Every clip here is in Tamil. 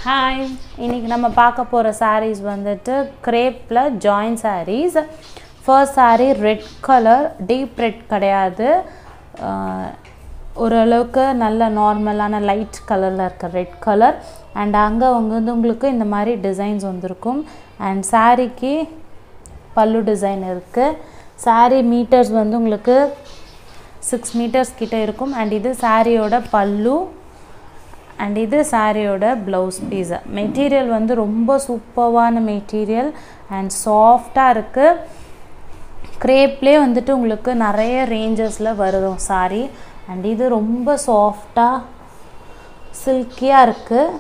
ஹாய் இன்னைக்கு நம்ம பார்க்க போகிற sarees வந்துட்டு கிரேப்பில் join sarees first saree red colour deep red கிடையாது ஆஹ் ஓரளவுக்கு நல்ல நார்மலான லைட் கலரில் இருக்க ரெட் கலர் அண்ட் அங்கே வந்து உங்களுக்கு இந்த மாதிரி டிசைன்ஸ் வந்திருக்கும் அண்ட் சாரீக்கு பல்லு டிசைன் இருக்குது saree மீட்டர்ஸ் வந்து உங்களுக்கு சிக்ஸ் மீட்டர்ஸ் கிட்ட இருக்கும் அண்ட் இது சாரியோட பல்லு அண்ட் இது சாரியோட ப்ளவுஸ் பீஸ் மெட்டீரியல் வந்து ரொம்ப சூப்பர்வான மெட்டீரியல் அண்ட் சாஃப்டாக இருக்குது க்ரேப்லேயே வந்துட்டு உங்களுக்கு நிறைய ரேஞ்சஸில் வரும் சாரி அண்ட் இது ரொம்ப சாஃப்டாக சில்கியாக இருக்குது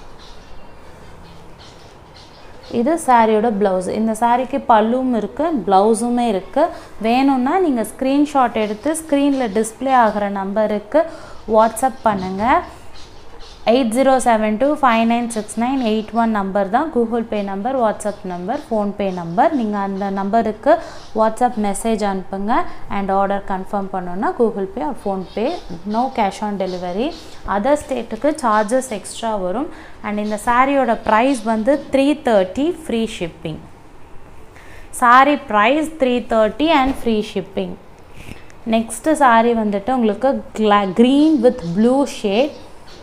இது சாரியோட ப்ளவுஸ் இந்த சாரிக்கு பல்லும் இருக்குது ப்ளவுஸுமே இருக்குது வேணும்னா நீங்கள் ஸ்க்ரீன்ஷாட் எடுத்து ஸ்க்ரீனில் டிஸ்ப்ளே ஆகிற நம்பருக்கு வாட்ஸ்அப் பண்ணுங்கள் eight zero seven two five nine six nine eight one number தான் Google Pay number WhatsApp number PhonePe number நீங்கள் அந்த நம்பருக்கு வாட்ஸ்அப் மெசேஜ் அனுப்புங்க அண்ட் ஆர்டர் கன்ஃபார்ம் பண்ணோன்னா Google Pay or PhonePe no cash on delivery other ஸ்டேட்டுக்கு சார்ஜஸ் எக்ஸ்ட்ரா வரும் அண்ட் இந்த சாரியோட ப்ரைஸ் வந்து three thirty free shipping sari price three thirty and free shipping next sari வந்துட்டு உங்களுக்கு கிளா green with blue shade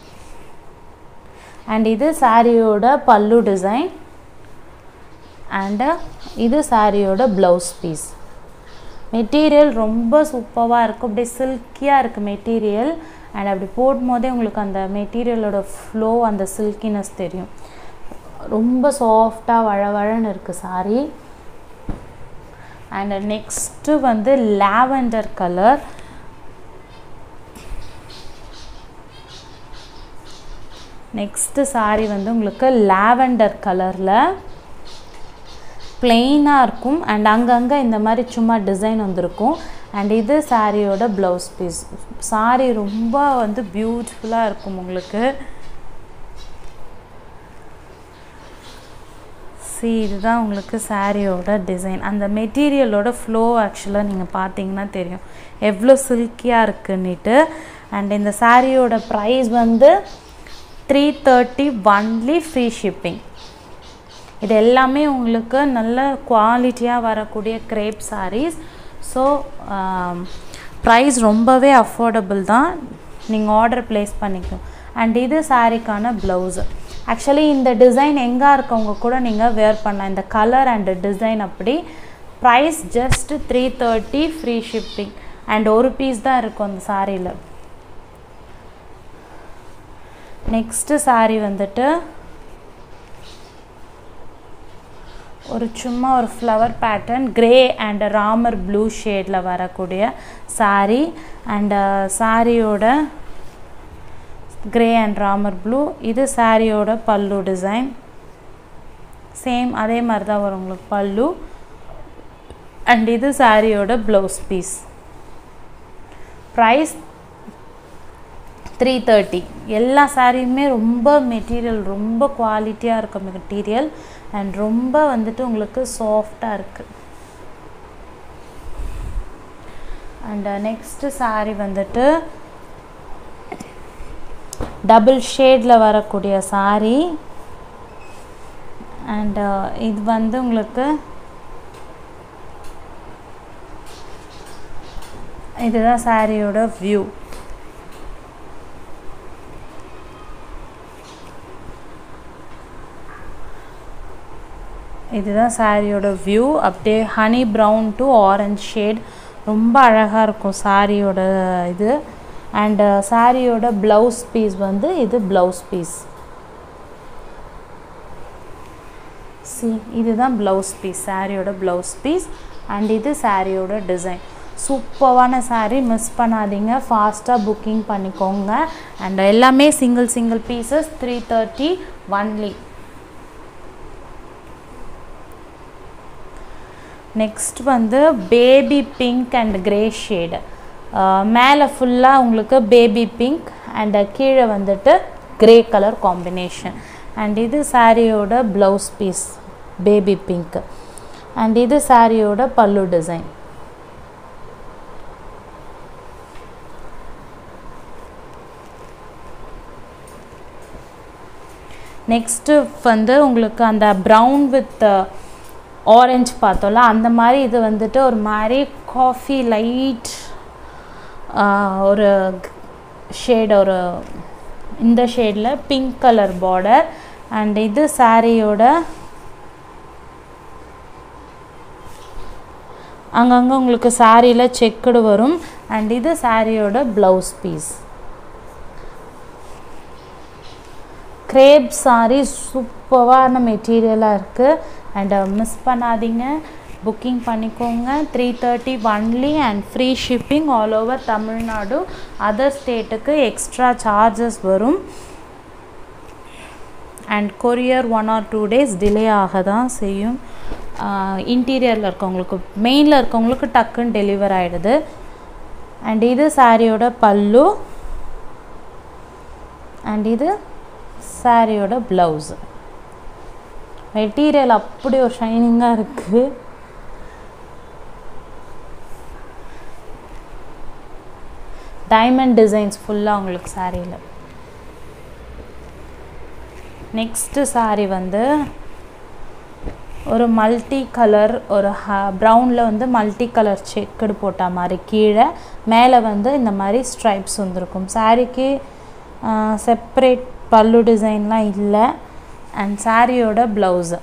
and இது சாரியோட பல்லு டிசைன் அண்டு இது சாரியோட ப்ளவுஸ் பீஸ் மெட்டீரியல் ரொம்ப சூப்பராக இருக்கும் அப்படியே சில்கியாக இருக்குது மெட்டீரியல் அண்ட் அப்படி போடும்போதே உங்களுக்கு அந்த மெட்டீரியலோட ஃப்ளோ அந்த சில்கினஸ் தெரியும் ரொம்ப சாஃப்டாக வழவழன்னு இருக்குது சாரி அண்ட் நெக்ஸ்ட்டு வந்து லாவெண்டர் கலர் நெக்ஸ்ட்டு சாரி வந்து உங்களுக்கு லாவெண்டர் கலரில் பிளெயினாக இருக்கும் அண்ட் அங்கங்கே இந்த மாதிரி சும்மா டிசைன் வந்திருக்கும் அண்ட் இது சாரியோட ப்ளவுஸ் பீஸ் சாரி ரொம்ப வந்து பியூட்டிஃபுல்லாக இருக்கும் உங்களுக்கு சி இதுதான் உங்களுக்கு சாரியோட டிசைன் அந்த மெட்டீரியலோட ஃப்ளோ ஆக்சுவலாக நீங்கள் பார்த்தீங்கன்னா தெரியும் எவ்வளோ சில்கியாக இருக்குன்னுட்டு அண்ட் இந்த சாரியோட ப்ரைஸ் வந்து three thirty only free shipping இது எல்லாமே உங்களுக்கு நல்ல குவாலிட்டியாக வரக்கூடிய கிரேப் சாரீஸ் ஸோ ப்ரைஸ் ரொம்பவே அஃபோர்டபுள் தான் நீங்கள் ஆர்டர் ப்ளேஸ் பண்ணிக்கணும் அண்ட் இது சாரீக்கான ப்ளவுஸு ஆக்சுவலி இந்த டிசைன் எங்கே இருக்கவங்க கூட நீங்கள் வேர் பண்ணலாம் இந்த கலர் அண்ட் டிசைன் அப்படி price just three thirty free shipping and ஒரு பீஸ் தான் இருக்கும் அந்த சாரியில் நெக்ஸ்ட்டு சாரீ வந்துட்டு ஒரு சும்மா ஒரு flower pattern grey and Ramar blue ஷேடில் வரக்கூடிய சாரீ அண்ட் சாரியோட கிரே அண்ட் ராமர் ப்ளூ இது சாரியோட பல்லு டிசைன் சேம் அதே மாதிரி தான் வரும் உங்களுக்கு பல்லு அண்ட் இது சாரியோட blouse piece price three thirty எல்லா சாரியுமே ரொம்ப மெட்டீரியல் ரொம்ப குவாலிட்டியாக இருக்க மெட்டீரியல் அண்ட் ரொம்ப வந்துட்டு உங்களுக்கு சாஃப்டாக இருக்குது அண்ட் நெக்ஸ்ட்டு சாரி வந்துட்டு டபுள் ஷேடில் வரக்கூடிய சாரி அண்ட் இது வந்து உங்களுக்கு இதுதான் சாரியோட வியூ இதுதான் சாரியோட வியூ அப்படியே honey brown to orange shade ரொம்ப அழகாக இருக்கும் சாரியோட இது அண்டு சாரியோட ப்ளவுஸ் பீஸ் வந்து இது ப்ளவுஸ் பீஸ் சி இதுதான் ப்ளவுஸ் பீஸ் சாரியோட ப்ளவுஸ் பீஸ் அண்ட் இது சாரியோட டிசைன் சூப்பரான சாரீ மிஸ் பண்ணாதீங்க ஃபாஸ்ட்டாக புக்கிங் பண்ணிக்கோங்க அண்ட் எல்லாமே single single pieces three thirty only next வந்து baby pink and grey shade மேலே ஃபுல்லாக உங்களுக்கு பேபி பிங்க் அண்ட் கீழே வந்துட்டு கிரே கலர் காம்பினேஷன் அண்ட் இது சாரியோட blouse piece baby pink and இது சாரியோட பல்லு டிசைன் நெக்ஸ்ட்டு வந்து உங்களுக்கு அந்த ப்ரௌன் வித் ஆரஞ்சு பார்த்தோம்ல அந்த மாதிரி இது வந்துட்டு ஒரு மாதிரி காஃபி லைட் ஒரு ஷேட் ஒரு இந்த ஷேடில் பிங்க் கலர் பார்டர் அண்ட் இது சாரியோட அங்கங்கே உங்களுக்கு சாரியில் செக்குடு வரும் அண்ட் இது சாரியோட ப்ளவுஸ் பீஸ் கிரேப் சாரி சூப்பரான மெட்டீரியலாக இருக்குது அண்ட் மிஸ் பண்ணாதீங்க புக்கிங் பண்ணிக்கோங்க three thirty only and free shipping all over Tamil Nadu other ஸ்டேட்டுக்கு எக்ஸ்ட்ரா சார்ஜஸ் வரும் and courier one or two days delay ஆக தான் செய்யும் இன்டீரியரில் இருக்கவங்களுக்கு மெயினில் இருக்கவங்களுக்கு டக்குன்னு டெலிவர் ஆகிடுது அண்ட் இது சாரியோட பல்லு அண்ட் இது சாரியோட ப்ளவுஸு மெட்டீரியல் அப்படி ஒரு ஷைனிங்காக இருக்குது டைமண்ட் டிசைன்ஸ் ஃபுல்லாக உங்களுக்கு சாரியில் நெக்ஸ்ட்டு சாரி வந்து ஒரு மல்டி கலர் ஒரு ஹ ப்ரௌனில் வந்து மல்டி கலர் செக்குடு போட்ட மாதிரி கீழே மேலே வந்து இந்த மாதிரி ஸ்ட்ரைப்ஸ் வந்திருக்கும் சாரிக்கு செப்பரேட் பல்லு டிசைன்லாம் இல்லை அண்ட் சாரியோட ப்ளவுஸு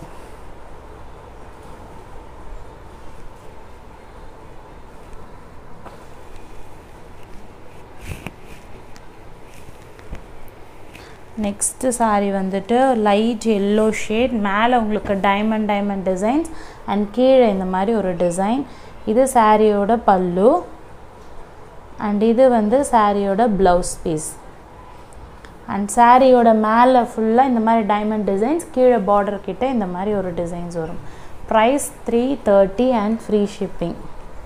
நெக்ஸ்ட்டு சாரீ வந்துட்டு லைட் எல்லோ ஷேட் மேலே உங்களுக்கு டைமண்ட் டைமண்ட் டிசைன்ஸ் அண்ட் கீழே இந்த மாதிரி ஒரு டிசைன் இது சாரியோட பல்லு அண்ட் இது வந்து சாரியோட ப்ளவுஸ் பீஸ் அண்ட் சாரியோட மேலே ஃபுல்லாக இந்த மாதிரி டைமண்ட் டிசைன்ஸ் கீழே பார்டர் கிட்ட இந்த மாதிரி ஒரு டிசைன்ஸ் வரும் price three thirty and free shipping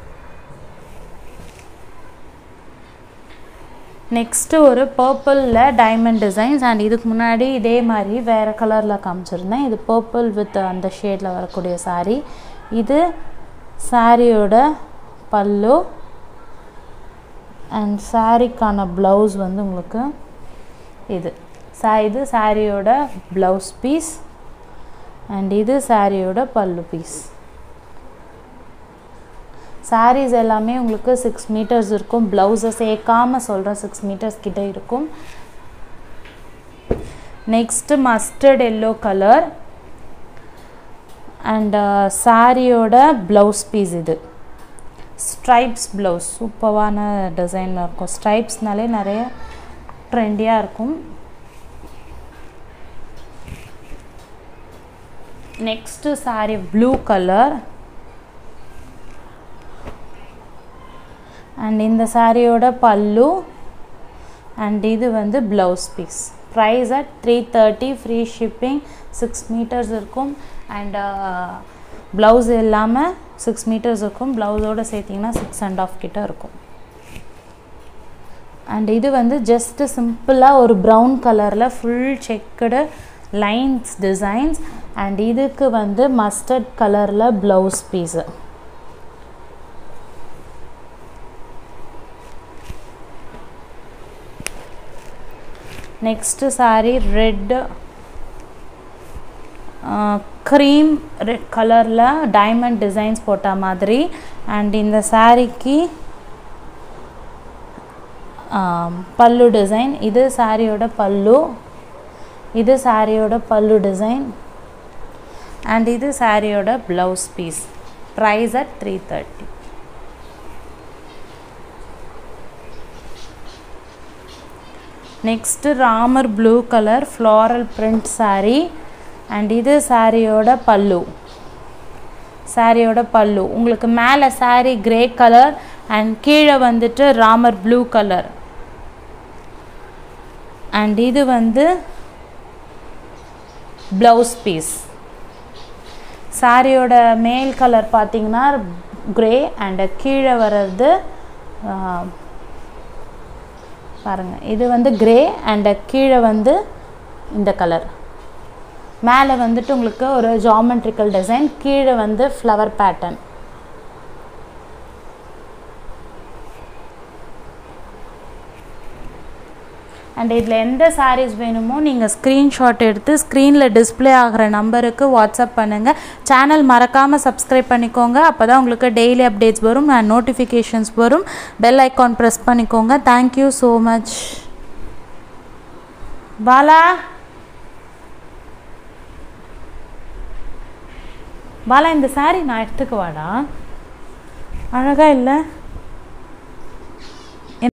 next ஒரு பர்பிளில் டைமண்ட் டிசைன்ஸ் அண்ட் இதுக்கு முன்னாடி இதே மாதிரி வேறு கலரில் காமிச்சிருந்தேன் இது பர்பிள் வித் அந்த ஷேடில் வரக்கூடிய சாரீ இது சாரியோட பல்லு அண்ட் சாரிக்கான ப்ளவுஸ் வந்து உங்களுக்கு இது சா இது சாரியோட ப்ளவுஸ் பீஸ் அண்ட் இது சாரியோட பல்லு பீஸ் சாரீஸ் எல்லாமே உங்களுக்கு சிக்ஸ் மீட்டர்ஸ் இருக்கும் ப்ளவுஸை சேர்க்காமல் சொல்கிறேன் சிக்ஸ் மீட்டர்ஸ் கிட்ட இருக்கும் next mustard yellow colour and சாரியோட ப்ளவுஸ் பீஸ் இது ஸ்ட்ரைப்ஸ் ப்ளவுஸ் சூப்பரான டிசைனில் இருக்கும் ஸ்ட்ரைப்ஸ்னாலே நிறைய ட்ரெண்டியாக இருக்கும் next sari blue colour and இந்த சாரியோட பல்லு அண்ட் இது வந்து blouse piece price at three thirty free shipping six metres இருக்கும் அண்ட் ப்ளவுஸ் இல்லாமல் சிக்ஸ் மீட்டர்ஸ் இருக்கும் ப்ளவுஸோடு சேர்த்திங்கன்னா சிக்ஸ் அண்ட் ஆஃப் கிட்ட இருக்கும் அண்ட் இது வந்து ஜஸ்ட்டு சிம்பிளாக ஒரு ப்ரௌன் கலரில் full checked lines designs and இதுக்கு வந்து மஸ்டர்ட் கலரில் blouse piece next sari red cream red கலரில் டைமண்ட் டிசைன்ஸ் போட்ட மாதிரி அண்ட் இந்த சாரீக்கு பல்லு டிசைன் இது சாரியோட பல்லு இது சாரியோட பல்லு டிசைன் அண்ட் இது சாரியோட blouse piece price at three thirty next Ramar blue colour floral print sari and இது சாரியோட பல்லு சாரியோட பல்லு உங்களுக்கு மேலே சாரீ கிரே கலர் அண்ட் கீழே வந்துட்டு ராமர் ப்ளூ கலர் அண்ட் இது வந்து ப்ளவுஸ் பீஸ் சாரியோட மேல் கலர் பார்த்தீங்கன்னா கிரே அண்டு கீழே வர்றது பாருங்கள் இது வந்து கிரே அண்டு கீழே வந்து இந்த கலர் மேலே வந்துட்டு உங்களுக்கு ஒரு ஜாமெட்ரிக்கல் டிசைன் கீழே வந்து ஃப்ளவர் பேட்டர்ன் அண்ட் இதில் எந்த sarees வேணுமோ நீங்கள் ஸ்க்ரீன்ஷாட் எடுத்து ஸ்க்ரீனில் டிஸ்ப்ளே ஆகிற நம்பருக்கு வாட்ஸ்அப் பண்ணுங்கள் சேனல் மறக்காமல் சப்ஸ்கிரைப் பண்ணிக்கோங்க அப்போ தான் உங்களுக்கு டெய்லி அப்டேட்ஸ் வரும் அண்ட் நோட்டிஃபிகேஷன்ஸ் வரும் பெல் ஐக்கான் ப்ரெஸ் பண்ணிக்கோங்க thank you so much Bala Bala இந்த saree நான் எடுத்துக்குவாடா அழகா இல்லை